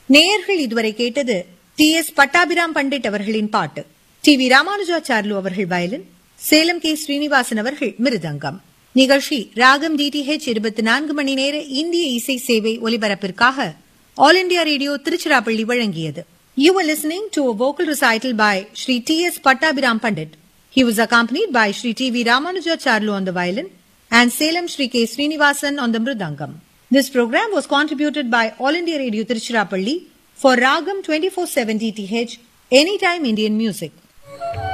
நேயர்கள் இதுவரை கேட்டது டி எஸ் பட்டாபிராம் பண்டிட் அவர்களின் பாட்டு டி வி ராமானுஜாச்சார்லு அவர்கள் வயலின் சேலம் கே ஸ்ரீனிவாசன் அவர்கள் மிருதங்கம் நிகழ்ச்சி ராகம் டிடிஹெச் இருபத்தி நான்கு மணி நேர இந்திய இசை சேவை ஒலிபரப்பிற்காக ஆல் இண்டியா ரேடியோ திருச்சிராப்பள்ளி வழங்கியது You were listening to a vocal recital by Sri T.S. Pattabhiram Pandit. He was accompanied by Sri T.V. Ramanujacharlu on the violin and Salem Sri K. Srinivasan on the mridangam. This program was contributed by All India Radio Tiruchirappalli for Ragam 2470 TH Anytime Indian Music.